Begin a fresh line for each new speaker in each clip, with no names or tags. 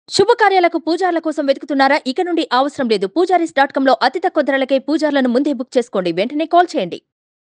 శుభకార్యాలకు పూజార్ల కోసం వెతుకుతున్నారా ఇక నుండి అవసరం లేదు పూజారీస్ డాట్ కాంలో అతి తక్కువ ధరలకే పూజార్లను ముందే బుక్ చేసుకోండి వెంటనే కాల్ చేయండి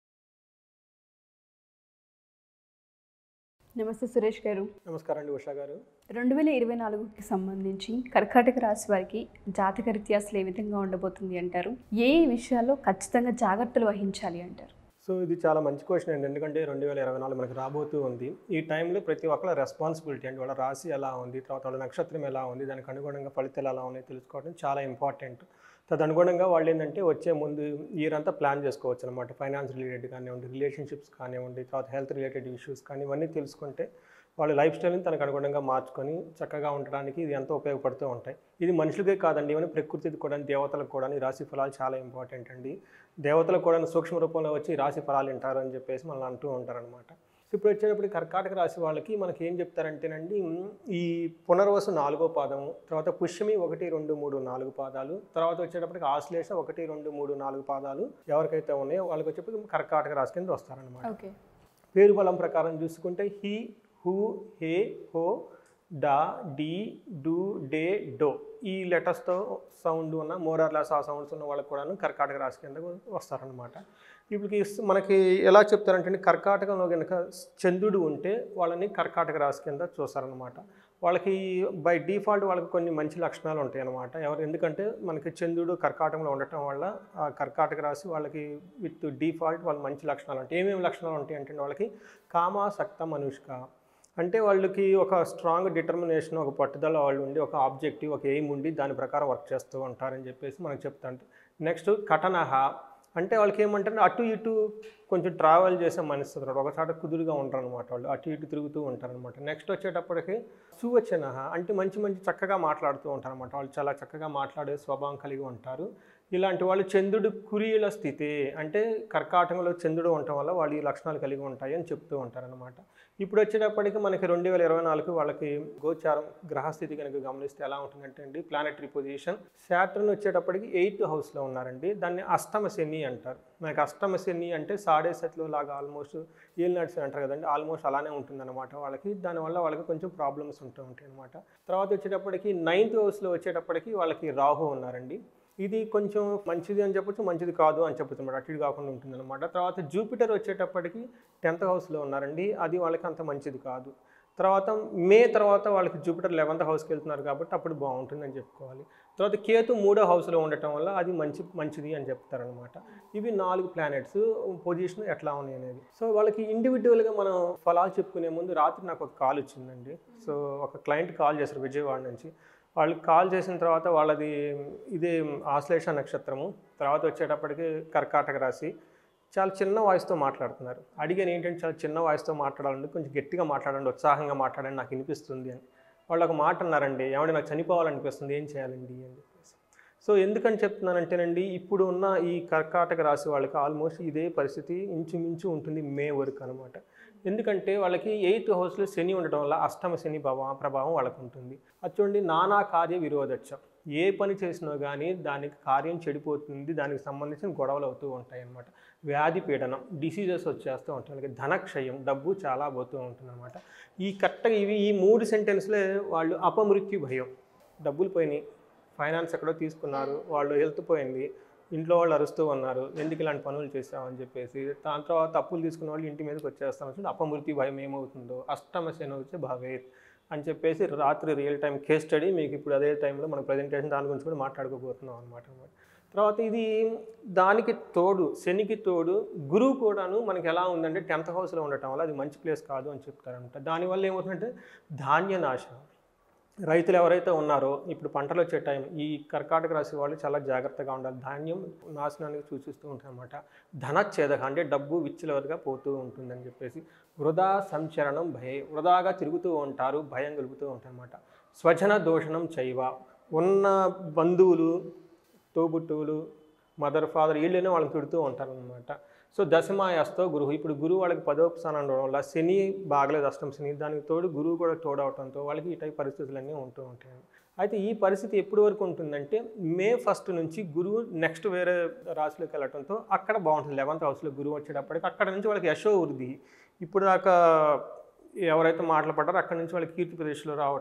నమస్తే సురేష్ గారు
నమస్కారం అండి ఉషా గారు
రెండు వేల ఇరవై నాలుగుకి సంబంధించి కర్కాటక రాశి వారికి జాతక రీత్యా అసలు ఏ విధంగా ఉండబోతుంది అంటారు ఏ ఏ విషయాల్లో ఖచ్చితంగా జాగ్రత్తలు వహించాలి అంటారు
సో ఇది చాలా మంచి క్వశ్చన్ అండి ఎందుకంటే రెండు వేల ఇరవై నాలుగు మనకి రాబోతూ ఉంది ఈ టైంలో ప్రతి ఒక్కళ్ళ రెస్పాన్సిబిలిటీ అండి వాళ్ళ రాశి ఎలా ఉంది తర్వాత వాళ్ళ నక్షత్రం ఎలా ఉంది దానికి అనుగుణంగా ఫలితాలు ఎలా ఉన్నాయి తెలుసుకోవడం చాలా ఇంపార్టెంట్ తదనుగుణంగా వాళ్ళు ఏంటంటే వచ్చే ముందు ఇయర్ అంతా ప్లాన్ చేసుకోవచ్చు అనమాట ఫైనాన్స్ రిలేటెడ్ కానివ్వండి రిలేషన్షిప్స్ కానివ్వండి తర్వాత హెల్త్ రిలేటెడ్ ఇష్యూస్ కానీ ఇవన్నీ తెలుసుకుంటే వాళ్ళ లైఫ్ స్టైల్ని తనకు అనుగుణంగా మార్చుకొని చక్కగా ఉండడానికి ఇది ఎంతో ఉపయోగపడుతూ ఉంటాయి ఇది మనుషులకే కాదండి ఇవన్నీ ప్రకృతికి కూడా దేవతలకు కూడా ఈ రాశి ఫలాలు చాలా ఇంపార్టెంట్ అండి దేవతలకు కూడా సూక్ష్మ రూపంలో వచ్చి ఈ రాశి ఫలాలు వింటారు అని చెప్పేసి మనల్ని అంటూ ఉంటారనమాట సో ఇప్పుడు వచ్చేటప్పుడు కర్కాటక రాశి వాళ్ళకి మనకి ఏం చెప్తారంటేనండి ఈ పునర్వసు నాలుగో పాదము తర్వాత పుష్యమి ఒకటి రెండు మూడు నాలుగు పాదాలు తర్వాత వచ్చేటప్పటికి ఆశ్లేష ఒకటి రెండు మూడు నాలుగు పాదాలు ఎవరికైతే ఉన్నాయో వాళ్ళకి వచ్చేటప్పటికి కర్కాటక రాశి కింద వస్తారనమాట
ఓకే
పేరు బలం ప్రకారం చూసుకుంటే హీ హూ హే హో డా డి డు డే డో ఈ లెటర్స్తో సౌండ్ ఉన్న మోరార్లాస్ ఆ సౌండ్స్ ఉన్న వాళ్ళకి కూడాను కర్కాటక రాశి కింద వస్తారనమాట ఇప్పుడు మనకి ఎలా చెప్తారంటే కర్కాటకంలో కనుక చంద్రుడు ఉంటే వాళ్ళని కర్కాటక రాశి కింద చూస్తారనమాట వాళ్ళకి బై డిఫాల్ట్ వాళ్ళకి కొన్ని మంచి లక్షణాలు ఉంటాయి అన్నమాట ఎవరు ఎందుకంటే మనకి చంద్రుడు కర్కాటకంలో ఉండటం వల్ల ఆ కర్కాటక రాశి వాళ్ళకి విత్ డిఫాల్ట్ వాళ్ళ మంచి లక్షణాలు ఉంటాయి ఏమేమి లక్షణాలు ఉంటాయి అంటే వాళ్ళకి కామాసక్త మనుష్క అంటే వాళ్ళకి ఒక స్ట్రాంగ్ డిటర్మినేషన్ ఒక పట్టుదల వాళ్ళు ఉండి ఒక ఆబ్జెక్టివ్ ఒక ఎయిమ్ ఉండి దాని ప్రకారం వర్క్ చేస్తూ ఉంటారని చెప్పేసి మనకు చెప్తాంట నెక్స్ట్ కటనహ అంటే వాళ్ళకి ఏమంటారు అటు ఇటు కొంచెం ట్రావెల్ చేసే మనిషి ఉంటారు ఒక చోట కుదురుగా ఉంటారు అనమాట వాళ్ళు అటు ఇటు తిరుగుతూ ఉంటారు అనమాట నెక్స్ట్ వచ్చేటప్పటికి సువచన అంటే మంచి మంచి చక్కగా మాట్లాడుతూ ఉంటారు అనమాట వాళ్ళు చాలా చక్కగా మాట్లాడే స్వభావం కలిగి ఉంటారు ఇలాంటి వాళ్ళు చంద్రుడు కురియుల స్థితి అంటే కర్కాటకంలో చంద్రుడు ఉండటం వల్ల వాళ్ళు ఈ లక్షణాలు కలిగి ఉంటాయి అని చెప్తూ ఉంటారనమాట ఇప్పుడు వచ్చేటప్పటికి మనకి రెండు వేల ఇరవై నాలుగు వాళ్ళకి గోచారం గ్రహస్థితి కనుక గమనిస్తే ఎలా ఉంటుందంటే అండి ప్లానెటరీ పొజిషన్ శాటర్న్ వచ్చేటప్పటికి ఎయిత్ హౌస్లో ఉన్నారండి దాన్ని అష్టమ శని అంటారు మనకి అష్టమ శని అంటే సాడే సెట్లో లాగా ఆల్మోస్ట్ ఏలినాటి శని అంటారు కదండి ఆల్మోస్ట్ అలానే ఉంటుందన్నమాట వాళ్ళకి దానివల్ల వాళ్ళకి కొంచెం ప్రాబ్లమ్స్ ఉంటూ ఉంటాయి అనమాట తర్వాత వచ్చేటప్పటికి నైన్త్ హౌస్లో వచ్చేటప్పటికి వాళ్ళకి రాహు ఉన్నారండి ఇది కొంచెం మంచిది అని చెప్పొచ్చు మంచిది కాదు అని చెప్పొచ్చు అనమాట అటు ఇటు కాకుండా ఉంటుందన్నమాట తర్వాత జూపిటర్ వచ్చేటప్పటికి టెన్త్ హౌస్లో ఉన్నారండి అది వాళ్ళకి అంత మంచిది కాదు తర్వాత మే తర్వాత వాళ్ళకి జూపిటర్ లెవెన్త్ హౌస్కి వెళ్తున్నారు కాబట్టి అప్పుడు బాగుంటుందని చెప్పుకోవాలి తర్వాత కేతు మూడో హౌస్లో ఉండటం వల్ల అది మంచి మంచిది అని చెప్తారనమాట ఇవి నాలుగు ప్లానెట్స్ పొజిషన్ ఎట్లా ఉన్నాయి అనేది సో వాళ్ళకి ఇండివిజువల్గా మనం ఫలాలు చెప్పుకునే ముందు రాత్రి నాకు ఒక కాల్ వచ్చిందండి సో ఒక క్లయింట్ కాల్ చేశారు విజయవాడ నుంచి వాళ్ళకి కాల్ చేసిన తర్వాత వాళ్ళది ఇదే ఆశ్లేష నక్షత్రము తర్వాత వచ్చేటప్పటికి కర్కాటక రాశి చాలా చిన్న వాయిస్తో మాట్లాడుతున్నారు అడిగాను ఏంటంటే చాలా చిన్న వాయిస్తో మాట్లాడాలంటే కొంచెం గట్టిగా మాట్లాడండి ఉత్సాహంగా మాట్లాడండి నాకు వినిపిస్తుంది అని వాళ్ళు ఒక మాట అన్నారండి ఏమంటే నాకు చనిపోవాలనిపిస్తుంది ఏం చేయాలండి అని చెప్పేసి సో ఎందుకని చెప్తున్నానంటేనండి ఇప్పుడు ఉన్న ఈ కర్కాటక రాశి వాళ్ళకి ఆల్మోస్ట్ ఇదే పరిస్థితి ఇంచుమించు ఉంటుంది మే వరకు అనమాట ఎందుకంటే వాళ్ళకి ఎయిత్ హౌస్లో శని ఉండటం వల్ల అష్టమ శని ప్రభావం ప్రభావం వాళ్ళకు ఉంటుంది అది చూడండి నానా కార్య విరోధచ్చం ఏ పని చేసినా కానీ దానికి కార్యం చెడిపోతుంది దానికి సంబంధించిన గొడవలు అవుతూ ఉంటాయి అన్నమాట వ్యాధి పీడనం డిసీజెస్ వచ్చేస్తూ ఉంటాయి వాళ్ళకి ధనక్షయం డబ్బు చాలా పోతూ ఉంటుంది అనమాట ఈ కరెక్ట్గా ఇవి ఈ మూడు సెంటెన్స్లే వాళ్ళు అపమృత్యు భయం డబ్బులు పోయినాయి ఫైనాన్స్ ఎక్కడో తీసుకున్నారు వాళ్ళు హెల్త్ పోయింది ఇంట్లో వాళ్ళు అరుస్తూ ఉన్నారు ఎందుకు ఇలాంటి పనులు చేసామని చెప్పేసి దాని తర్వాత అప్పులు తీసుకున్న వాళ్ళు ఇంటి మీదకి వచ్చేస్తాం వచ్చింది అపమృతి భయం ఏమవుతుందో అష్టమ శని వచ్చి భవేత్ అని చెప్పేసి రాత్రి రియల్ టైం కేస్ స్టడీ మీకు ఇప్పుడు అదే టైంలో మన ప్రజెంటేషన్ దాని గురించి కూడా మాట్లాడుకోబోతున్నాం అనమాట తర్వాత ఇది దానికి తోడు శనికి తోడు గురువు కూడాను మనకి ఎలా ఉందంటే టెన్త్ హౌస్లో ఉండటం వల్ల అది మంచి ప్లేస్ కాదు అని చెప్తారనమాట దానివల్ల ఏమవుతుందంటే ధాన్య నాశనం రైతులు ఎవరైతే ఉన్నారో ఇప్పుడు పంటలు వచ్చే టైం ఈ కర్కాటక రాశి వాళ్ళు చాలా జాగ్రత్తగా ఉండాలి ధాన్యం నాశనానికి సూచిస్తూ ఉంటాయి అన్నమాట ధనచ్ఛేదక అంటే డబ్బు విచ్చలవరిగా పోతూ ఉంటుందని చెప్పేసి వృధా సంచరణం భయ వృధాగా తిరుగుతూ ఉంటారు భయం కలుగుతూ ఉంటాయి అన్నమాట స్వజన దోషణం చైవ ఉన్న బంధువులు తోబుట్టువులు మదర్ ఫాదర్ వీళ్ళనే వాళ్ళని తిడుతూ ఉంటారనమాట సో దశమాయస్తో గురువు ఇప్పుడు గురువు వాళ్ళకి పదవ స్థానం ఉండడం వల్ల శని బాగలేదు అష్టం శని దానికి తోడు గురువు కూడా తోడవటంతో వాళ్ళకి ఈ టైప్ పరిస్థితులన్నీ ఉంటూ ఉంటాయి అయితే ఈ పరిస్థితి ఎప్పటి వరకు ఉంటుందంటే మే ఫస్ట్ నుంచి గురువు నెక్స్ట్ వేరే రాశిలోకి వెళ్ళటంతో అక్కడ బాగుంటుంది లెవెంత్ హౌస్లో గురువు వచ్చేటప్పటికి అక్కడ నుంచి వాళ్ళకి యశో వృద్ధి ఇప్పుడు దాకా ఎవరైతే మాటలు పడ్డారో అక్కడి నుంచి వాళ్ళకి కీర్తి ప్రదేశ్లో రావటం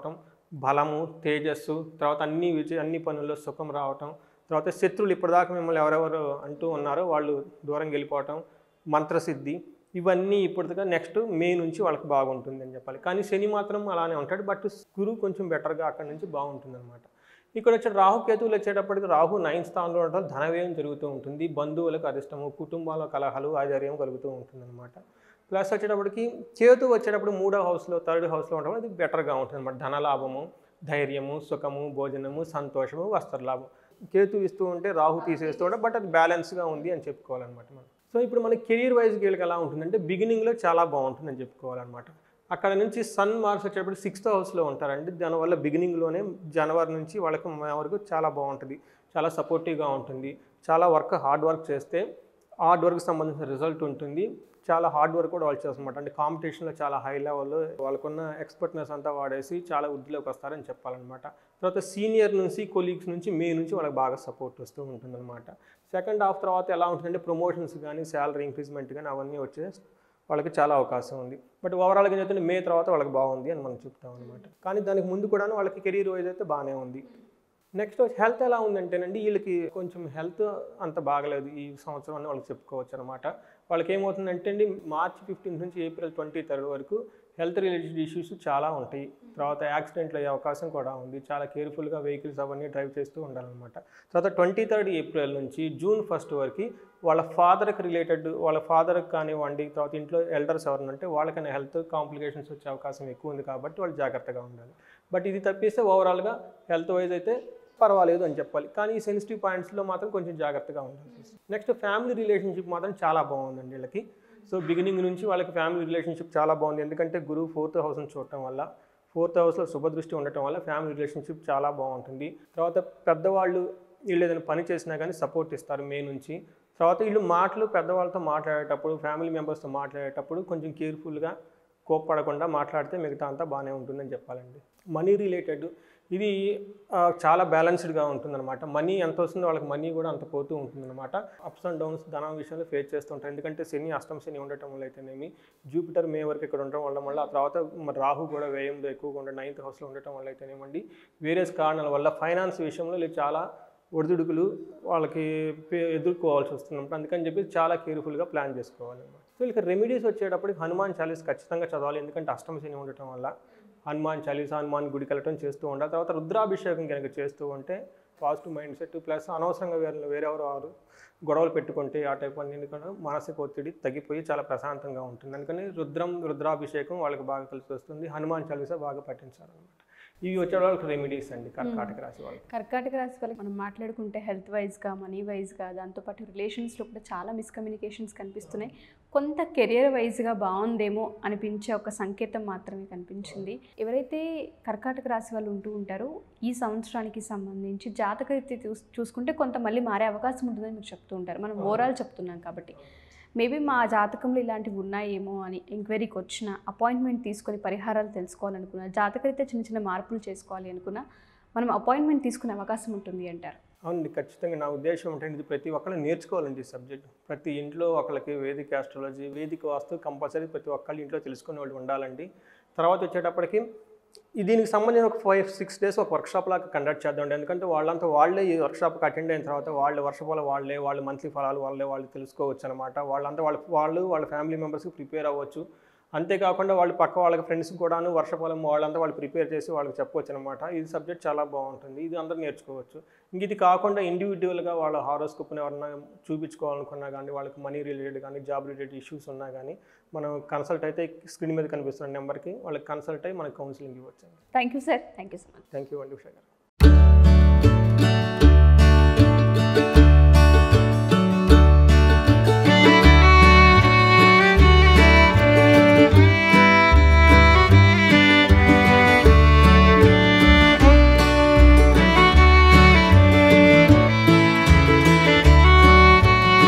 బలము తేజస్సు తర్వాత అన్ని విజయ అన్ని పనుల్లో సుఖం రావటం తర్వాత శత్రువులు ఇప్పటిదాకా మిమ్మల్ని ఎవరెవరు అంటూ ఉన్నారో వాళ్ళు దూరం వెళ్ళిపోవటం మంత్రసిద్ధి ఇవన్నీ ఇప్పటిదాకా నెక్స్ట్ మే నుంచి వాళ్ళకి బాగుంటుంది అని చెప్పాలి కానీ శని మాత్రం అలానే ఉంటాడు బట్ గురువు కొంచెం బెటర్గా అక్కడ నుంచి బాగుంటుంది అనమాట ఇక్కడ వచ్చే రాహు కేతువులు వచ్చేటప్పటికి రాహు నైన్త్ స్థానంలో ఉండటం ధనవ్యయం జరుగుతూ ఉంటుంది బంధువులకు అరిష్టము కుటుంబాల కలహాలు ఆశ్చర్యం కలుగుతూ ఉంటుంది అనమాట ప్లస్ వచ్చేటప్పటికి కేతు వచ్చేటప్పుడు మూడో హౌస్లో థర్డ్ హౌస్లో ఉండడం అది బెటర్గా ఉంటుంది అనమాట ధనలాభము ధైర్యము సుఖము భోజనము సంతోషము వస్త్రలాభం కేతు ఇస్తూ ఉంటే రాహు తీసేస్తూ ఉంటే బట్ అది బ్యాలెన్స్గా ఉంది అని చెప్పుకోవాలన్నమాట మనం సో ఇప్పుడు మన కెరీర్ వైజ్ వీళ్ళకి ఎలా ఉంటుందంటే బిగినింగ్లో చాలా బాగుంటుందని చెప్పుకోవాలన్నమాట అక్కడ నుంచి సన్ మార్క్స్ వచ్చేటప్పుడు సిక్స్త్ హౌస్లో ఉంటారండి దానివల్ల బిగినింగ్లోనే జనవరి నుంచి వాళ్ళకి మే వరకు చాలా బాగుంటుంది చాలా సపోర్టివ్గా ఉంటుంది చాలా వర్క్ హార్డ్ వర్క్ చేస్తే హార్డ్ వర్క్ సంబంధించిన రిజల్ట్ ఉంటుంది చాలా హార్డ్ వర్క్ కూడా వాళ్ళు చేస్తారన్నమాట అంటే కాంపిటీషన్లో చాలా హై లెవెల్లో వాళ్ళకున్న ఎక్స్పర్ట్నెస్ అంతా వాడేసి చాలా వృద్ధిలోకి వస్తారని చెప్పాలన్నమాట తర్వాత సీనియర్ నుంచి కొలీగ్స్ నుంచి మే నుంచి వాళ్ళకి బాగా సపోర్ట్ వస్తూ ఉంటుందన్నమాట సెకండ్ హాఫ్ తర్వాత ఎలా ఉంటుందంటే ప్రమోషన్స్ కానీ శాలరీ ఇంక్రీజ్మెంట్ కానీ అవన్నీ వచ్చే వాళ్ళకి చాలా అవకాశం ఉంది బట్ ఓవరాల్గా ఏం చెప్తుంటే మే తర్వాత వాళ్ళకి బాగుంది అని మనం చెప్తాం అనమాట కానీ దానికి ముందు కూడా వాళ్ళకి కెరీర్ వైజ్ అయితే బాగానే ఉంది నెక్స్ట్ హెల్త్ ఎలా ఉందంటేనండి వీళ్ళకి కొంచెం హెల్త్ అంత బాగలేదు ఈ సంవత్సరం అని వాళ్ళకి చెప్పుకోవచ్చు అనమాట వాళ్ళకి ఏమవుతుందంటే అండి మార్చ్ ఫిఫ్టీన్త్ నుంచి ఏప్రిల్ ట్వంటీ థర్డ్ వరకు హెల్త్ రిలేటెడ్ ఇష్యూస్ చాలా ఉంటాయి తర్వాత యాక్సిడెంట్లు అయ్యే అవకాశం కూడా ఉంది చాలా కేర్ఫుల్గా వెహికల్స్ అవన్నీ డ్రైవ్ చేస్తూ ఉండాలన్నమాట తర్వాత ట్వంటీ థర్డ్ ఏప్రిల్ నుంచి జూన్ ఫస్ట్ వరకు వాళ్ళ ఫాదర్కి రిలేటెడ్ వాళ్ళ ఫాదర్కి కానివ్వండి తర్వాత ఇంట్లో ఎల్డర్స్ ఎవరైనా ఉంటే వాళ్ళకైనా హెల్త్ కాంప్లికేషన్స్ వచ్చే అవకాశం ఎక్కువ ఉంది కాబట్టి వాళ్ళు జాగ్రత్తగా ఉండాలి బట్ ఇది తప్పిస్తే ఓవరాల్గా హెల్త్ వైజ్ అయితే పర్వాలేదు అని చెప్పాలి కానీ ఈ సెన్సిటివ్ పాయింట్స్లో మాత్రం కొంచెం జాగ్రత్తగా ఉండాలి నెక్స్ట్ ఫ్యామిలీ రిలేషన్షిప్ మాత్రం చాలా బాగుందండి వీళ్ళకి సో బిగినింగ్ నుంచి వాళ్ళకి ఫ్యామిలీ రిలేషన్షిప్ చాలా బాగుంది ఎందుకంటే గురువు ఫోర్త్ హౌస్ని చూడటం వల్ల ఫోర్త్ హౌస్లో శుభదృష్టి ఉండటం వల్ల ఫ్యామిలీ రిలేషన్షిప్ చాలా బాగుంటుంది తర్వాత పెద్దవాళ్ళు వీళ్ళు ఏదైనా పని చేసినా కానీ సపోర్ట్ ఇస్తారు మే నుంచి తర్వాత వీళ్ళు మాటలు పెద్దవాళ్ళతో మాట్లాడేటప్పుడు ఫ్యామిలీ మెంబర్స్తో మాట్లాడేటప్పుడు కొంచెం కేర్ఫుల్గా కోప్పడకుండా మాట్లాడితే మిగతా అంతా బాగానే ఉంటుందని చెప్పాలండి మనీ రిలేటెడ్ ఇది ఆ, చాలా బ్యాలెన్స్డ్గా ఉంటుందన్నమాట మనీ ఎంత వస్తుందో వాళ్ళకి మనీ కూడా అంత పోతూ ఉంటుందన్నమాట అప్స్ అండ్ డౌన్స్ ధనం విషయంలో ఫేస్ చేస్తుంటారు ఎందుకంటే శని అష్టం శని ఉండటం వల్ల అయితేనేమి జూపిటర్ మే వరకు ఇక్కడ ఉండటం వల్ల మళ్ళీ ఆ తర్వాత మరి రాహు కూడా వ్యయంలో ఎక్కువగా ఉండే నైన్త్ హౌస్లో ఉండటం వల్ల అయితేనేమండి వేరియస్ కారణాల వల్ల ఫైనాన్స్ విషయంలో వీళ్ళు చాలా ఒడిదుడుకులు వాళ్ళకి పే- ఎదుర్కోవాల్సి వస్తుంది అందుకని చెప్పి చాలా కేర్ఫుల్గా ప్లాన్ చేసుకోవాలి సో వీళ్ళకి రెమెడీస్ వచ్చేటప్పటికి హనుమాన్ చాలీస్ ఖచ్చితంగా చదవాలి ఎందుకంటే అష్టమ శని ఉండటం వల్ల హనుమాన్ చాలీసా హనుమాన్ గుడికి వెళ్ళటం చేస్తూ ఉండాలి తర్వాత రుద్రాభిషేకం కనుక చేస్తూ ఉంటే పాజిటివ్ మైండ్ సెట్ ప్లస్ అనవసరంగా వేరే వేరెవరు వారు గొడవలు పెట్టుకుంటే ఆ టైప్ అన్ని కూడా మానసిక ఒత్తిడి తగ్గిపోయి చాలా ప్రశాంతంగా ఉంటుంది అందుకని రుద్రం రుద్రాభిషేకం వాళ్ళకి బాగా కలిసి వస్తుంది హనుమాన్ చాలీసా బాగా పఠించాలన్నమాట ఇవి వచ్చే వాళ్ళకి రెమెడీస్ అండి కర్కాటక రాశి వాళ్ళకి
కర్కాటక రాశి వాళ్ళకి మనం మాట్లాడుకుంటే హెల్త్ వైజ్గా మనీ వైజ్గా దాంతోపాటు రిలేషన్స్లో కూడా చాలా మిస్కమ్యూనికేషన్స్ కనిపిస్తున్నాయి కొంత కెరియర్ వైజ్గా బాగుందేమో అనిపించే ఒక సంకేతం మాత్రమే కనిపించింది ఎవరైతే కర్కాటక రాశి వాళ్ళు ఉంటూ ఉంటారో ఈ సంవత్సరానికి సంబంధించి జాతక రీత్యా చూస్ చూసుకుంటే కొంత మళ్ళీ మారే అవకాశం ఉంటుందని మీరు చెప్తూ ఉంటారు మనం ఓవరాల్ చెప్తున్నాం కాబట్టి మేబీ మా జాతకంలో ఇలాంటివి ఉన్నాయేమో అని ఎంక్వైరీకి వచ్చిన అపాయింట్మెంట్ తీసుకొని పరిహారాలు తెలుసుకోవాలనుకున్నా జాతకరీత్యా చిన్న చిన్న మార్పులు చేసుకోవాలి అనుకున్నా మనం అపాయింట్మెంట్ తీసుకునే అవకాశం ఉంటుంది అంటారు
అవునండి ఖచ్చితంగా నా ఉద్దేశం ఏంటంటే ఇది ప్రతి ఒక్కళ్ళు నేర్చుకోవాలండి ఈ సబ్జెక్ట్ ప్రతి ఇంట్లో ఒకళ్ళకి వేదిక ఆస్ట్రాలజీ వేదిక వాస్తు కంపల్సరీ ప్రతి ఒక్కళ్ళు ఇంట్లో తెలుసుకునే వాళ్ళు ఉండాలండి తర్వాత వచ్చేటప్పటికి ఈ దీనికి సంబంధించిన ఒక ఫైవ్ సిక్స్ డేస్ ఒక వర్క్షాప్ లాగా కండక్ట్ చేద్దాం ఎందుకంటే వాళ్ళంతా వాళ్ళే ఈ వర్క్షాప్కి అటెండ్ అయిన తర్వాత వాళ్ళ వర్షఫల వాళ్ళే వాళ్ళ మంత్లీ ఫలాలు వాళ్ళే వాళ్ళు తెలుసుకోవచ్చు అనమాట వాళ్ళంతా వాళ్ళ వాళ్ళు వాళ్ళ ఫ్యామిలీ మెంబర్స్కి ప్రిపేర్ అవ్వచ్చు అంతేకాకుండా వాళ్ళు పక్క వాళ్ళకి ఫ్రెండ్స్ కూడాను వర్షఫలం వాళ్ళంతా వాళ్ళు ప్రిపేర్ చేసి వాళ్ళకి చెప్పవచ్చు అనమాట ఇది సబ్జెక్ట్ చాలా బాగుంటుంది ఇది అందరూ నేర్చుకోవచ్చు ఇంక ఇది కాకుండా ఇండివిజువల్గా వాళ్ళ హారోస్కోప్ని ఎవరన్నా చూపించుకోవాలనుకున్నా కానీ వాళ్ళకి మనీ రిలేటెడ్ కానీ జాబ్ రిలేటెడ్ ఇష్యూస్ ఉన్నా కానీ మనం కన్సల్ట్ అయితే స్క్రీన్ మీద కనిపిస్తున్న నెంబర్కి వాళ్ళకి కన్సల్ట్ అయ్యి మనకి కౌన్సిలింగ్ ఇవ్వచ్చు
thank you sir thank you so much
thank you అండి ఉషా గారు